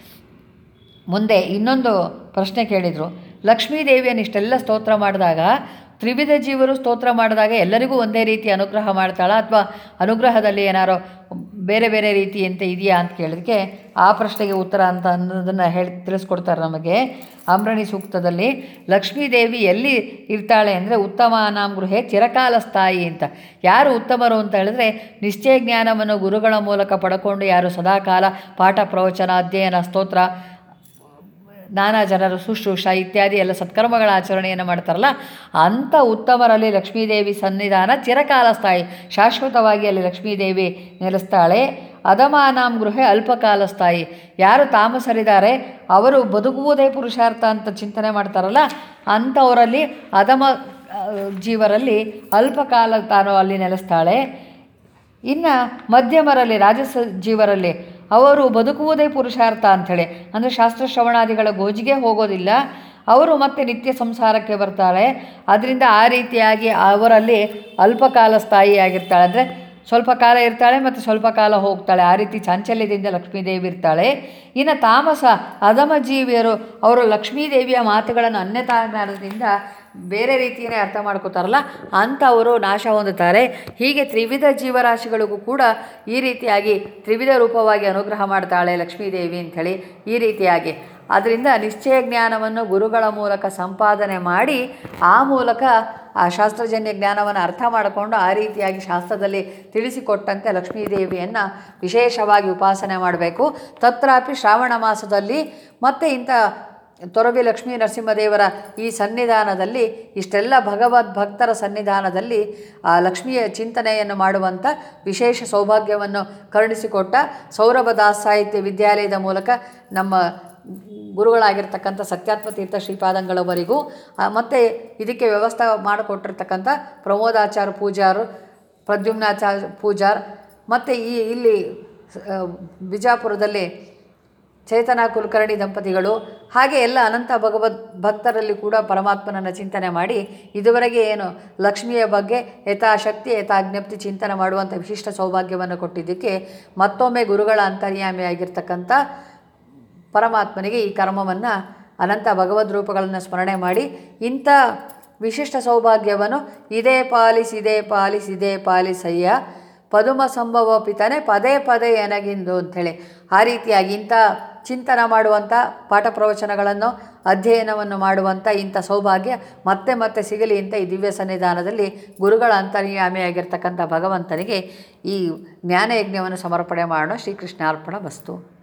ಮುಂದೆ ಇನ್ನೊಂದು ಪ್ರಶ್ನೆ ಕೇಳಿದರು ಲಕ್ಷ್ಮೀದೇವಿಯನ್ನು ಇಷ್ಟೆಲ್ಲ ಸ್ತೋತ್ರ ಮಾಡಿದಾಗ ತ್ರಿವಿಧ ಜೀವರು ಸ್ತೋತ್ರ ಮಾಡಿದಾಗ ಎಲ್ಲರಿಗೂ ಒಂದೇ ರೀತಿ ಅನುಗ್ರಹ ಮಾಡ್ತಾಳ ಅಥವಾ ಅನುಗ್ರಹದಲ್ಲಿ ಏನಾರೋ ಬೇರೆ ಬೇರೆ ರೀತಿ ಅಂತ ಇದೆಯಾ ಅಂತ ಕೇಳಿದಕ್ಕೆ ಆ ಪ್ರಶ್ನೆಗೆ ಉತ್ತರ ಅಂತ ಅನ್ನೋದನ್ನು ಹೇಳಿ ತಿಳಿಸ್ಕೊಡ್ತಾರೆ ನಮಗೆ ಆಮ್ರಣಿ ಸೂಕ್ತದಲ್ಲಿ ಲಕ್ಷ್ಮೀದೇವಿ ಎಲ್ಲಿ ಇರ್ತಾಳೆ ಅಂದರೆ ಉತ್ತಮಾನಾಂ ಗೃಹೆ ಚಿರಕಾಲ ಸ್ಥಾಯಿ ಅಂತ ಯಾರು ಉತ್ತಮರು ಅಂತ ಹೇಳಿದ್ರೆ ನಿಶ್ಚಯ ಜ್ಞಾನವನ್ನು ಗುರುಗಳ ಮೂಲಕ ಪಡ್ಕೊಂಡು ಯಾರು ಸದಾಕಾಲ ಪಾಠ ಪ್ರವಚನ ಅಧ್ಯಯನ ಸ್ತೋತ್ರ ನಾನಾ ಜನರು ಶುಶ್ರೂಷ ಇತ್ಯಾದಿ ಎಲ್ಲ ಸತ್ಕರ್ಮಗಳ ಆಚರಣೆಯನ್ನು ಮಾಡ್ತಾರಲ್ಲ ಅಂಥ ಉತ್ತಮರಲ್ಲಿ ಲಕ್ಷ್ಮೀದೇವಿ ಸನ್ನಿಧಾನ ಚಿರಕಾಲ ಸ್ಥಾಯಿ ಶಾಶ್ವತವಾಗಿ ಅಲ್ಲಿ ಲಕ್ಷ್ಮೀದೇವಿ ನೆಲೆಸ್ತಾಳೆ ಅಧಮಾನಾಂ ಗೃಹೆ ಅಲ್ಪಕಾಲ ಸ್ಥಾಯಿ ಯಾರು ತಾಮಸರಿದ್ದಾರೆ ಅವರು ಬದುಕುವುದೇ ಪುರುಷಾರ್ಥ ಅಂತ ಚಿಂತನೆ ಮಾಡ್ತಾರಲ್ಲ ಅಂಥವರಲ್ಲಿ ಅಧಮ ಆ, ಜೀವರಲ್ಲಿ ಅಲ್ಪಕಾಲ ತಾನು ಅಲ್ಲಿ ನೆಲೆಸ್ತಾಳೆ ಇನ್ನು ಮಧ್ಯಮರಲ್ಲಿ ರಾಜಸ ಜೀವರಲ್ಲಿ ಅವರು ಬದುಕುವುದೇ ಪುರುಷಾರ್ಥ ಅಂಥೇಳಿ ಅಂದರೆ ಶಾಸ್ತ್ರ ಶ್ರವಣಾದಿಗಳ ಗೋಜಿಗೆ ಹೋಗೋದಿಲ್ಲ ಅವರು ಮತ್ತೆ ನಿತ್ಯ ಸಂಸಾರಕ್ಕೆ ಬರ್ತಾಳೆ ಅದರಿಂದ ಆ ರೀತಿಯಾಗಿ ಅವರಲ್ಲಿ ಅಲ್ಪಕಾಲ ಸ್ಥಾಯಿಯಾಗಿರ್ತಾಳೆ ಅಂದರೆ ಸ್ವಲ್ಪ ಕಾಲ ಇರ್ತಾಳೆ ಮತ್ತು ಸ್ವಲ್ಪ ಕಾಲ ಹೋಗ್ತಾಳೆ ಆ ರೀತಿ ಚಾಂಚಲ್ಯದಿಂದ ಲಕ್ಷ್ಮೀದೇವಿ ಇರ್ತಾಳೆ ಇನ್ನು ತಾಮಸ ಅಧಮ ಜೀವಿಯರು ಅವರು ಲಕ್ಷ್ಮೀದೇವಿಯ ಮಾತುಗಳನ್ನು ಅನ್ಯತಾ ಜ್ಞಾನದಿಂದ ಬೇರೆ ರೀತಿಯೇ ಅರ್ಥ ಮಾಡ್ಕೋತಾರಲ್ಲ ಅಂಥವರು ನಾಶ ಹೊಂದುತ್ತಾರೆ ಹೀಗೆ ತ್ರಿವಿಧ ಜೀವರಾಶಿಗಳಿಗೂ ಕೂಡ ಈ ರೀತಿಯಾಗಿ ತ್ರಿವಿಧ ರೂಪವಾಗಿ ಅನುಗ್ರಹ ಮಾಡ್ತಾಳೆ ಲಕ್ಷ್ಮೀದೇವಿ ಅಂಥೇಳಿ ಈ ರೀತಿಯಾಗಿ ಅದರಿಂದ ನಿಶ್ಚಯ ಜ್ಞಾನವನ್ನು ಗುರುಗಳ ಮೂಲಕ ಸಂಪಾದನೆ ಮಾಡಿ ಆ ಮೂಲಕ ಆ ಶಾಸ್ತ್ರಜನ್ಯ ಜ್ಞಾನವನ್ನು ಅರ್ಥ ಮಾಡಿಕೊಂಡು ಆ ರೀತಿಯಾಗಿ ಶಾಸ್ತ್ರದಲ್ಲಿ ತಿಳಿಸಿಕೊಟ್ಟಂತೆ ಲಕ್ಷ್ಮೀದೇವಿಯನ್ನು ವಿಶೇಷವಾಗಿ ಉಪಾಸನೆ ಮಾಡಬೇಕು ತತ್ರಾಪಿ ಶ್ರಾವಣ ಮಾಸದಲ್ಲಿ ಮತ್ತೆ ಇಂಥ ತೊರವಿ ಲಕ್ಷ್ಮೀ ನರಸಿಂಹದೇವರ ಈ ಸನ್ನಿಧಾನದಲ್ಲಿ ಇಷ್ಟೆಲ್ಲ ಭಗವದ್ ಭಕ್ತರ ಸನ್ನಿಧಾನದಲ್ಲಿ ಆ ಲಕ್ಷ್ಮಿಯ ಚಿಂತನೆಯನ್ನು ಮಾಡುವಂಥ ವಿಶೇಷ ಸೌಭಾಗ್ಯವನ್ನು ಕರುಣಿಸಿಕೊಟ್ಟ ಸೌರಭ ದಾಸ್ ಸಾಹಿತ್ಯ ವಿದ್ಯಾಲಯದ ಮೂಲಕ ನಮ್ಮ ಗುರುಗಳಾಗಿರ್ತಕ್ಕಂಥ ಸತ್ಯಾತ್ಮ ತೀರ್ಥ ಶ್ರೀಪಾದಂಗಳವರಿಗೂ ಆ, ಮತ್ತು ಇದಕ್ಕೆ ವ್ಯವಸ್ಥೆ ಮಾಡಿಕೊಟ್ಟಿರ್ತಕ್ಕಂಥ ಪ್ರಮೋದಾಚಾರ್ಯ ಪೂಜಾರು ಪ್ರದ್ಯುಮ್ನಾಚಾರ್ಯ ಪೂಜಾರ್ ಮತ್ತು ಈ ಇಲ್ಲಿ ಆ, ಬಿಜಾಪುರದಲ್ಲಿ ಚೇತನ ಕುಲಕರ್ಣಿ ದಂಪತಿಗಳು ಹಾಗೆ ಎಲ್ಲ ಅನಂತ ಭಗವದ್ ಭಕ್ತರಲ್ಲಿ ಕೂಡ ಪರಮಾತ್ಮನನ್ನು ಚಿಂತನೆ ಮಾಡಿ ಇದುವರೆಗೆ ಏನು ಲಕ್ಷ್ಮಿಯ ಬಗ್ಗೆ ಯಥಾಶಕ್ತಿ ಯಥಾಜ್ಞಪ್ತಿ ಚಿಂತನೆ ಮಾಡುವಂಥ ವಿಶಿಷ್ಟ ಸೌಭಾಗ್ಯವನ್ನು ಕೊಟ್ಟಿದ್ದಕ್ಕೆ ಮತ್ತೊಮ್ಮೆ ಗುರುಗಳ ಅಂತರ್ಯಾಮಿಯಾಗಿರ್ತಕ್ಕಂಥ ಪರಮಾತ್ಮನಿಗೆ ಈ ಕರ್ಮವನ್ನು ಅನಂತ ಭಗವದ್ ರೂಪಗಳನ್ನು ಸ್ಮರಣೆ ಮಾಡಿ ಇಂಥ ವಿಶಿಷ್ಟ ಸೌಭಾಗ್ಯವನ್ನು ಇದೇ ಪಾಲಿಸ್ ಇದೇ ಪಾಲಿಸ್ ಇದೇ ಪಾಲಿಸಯ್ಯ ಪದುಮ ಸಂಭವ ಪಿತನೆ ಪದೇ ಪದೇ ಎನಗಿಂದು ಅಂಥೇಳಿ ಆ ರೀತಿಯಾಗಿ ಇಂಥ ಚಿಂತನ ಮಾಡುವಂಥ ಪಾಠ ಪ್ರವಚನಗಳನ್ನು ಅಧ್ಯಯನವನ್ನು ಮಾಡುವಂಥ ಇಂಥ ಸೌಭಾಗ್ಯ ಮತ್ತೆ ಮತ್ತೆ ಸಿಗಲಿ ಅಂತ ಈ ದಿವ್ಯ ಸನ್ನಿಧಾನದಲ್ಲಿ ಗುರುಗಳ ಅಂತರ್ಯಾಮಿಯಾಗಿರ್ತಕ್ಕಂಥ ಭಗವಂತನಿಗೆ ಈ ಜ್ಞಾನಯಜ್ಞವನ್ನು ಸಮರ್ಪಣೆ ಮಾಡೋಣ ಶ್ರೀಕೃಷ್ಣಾರ್ಪಣ ವಸ್ತು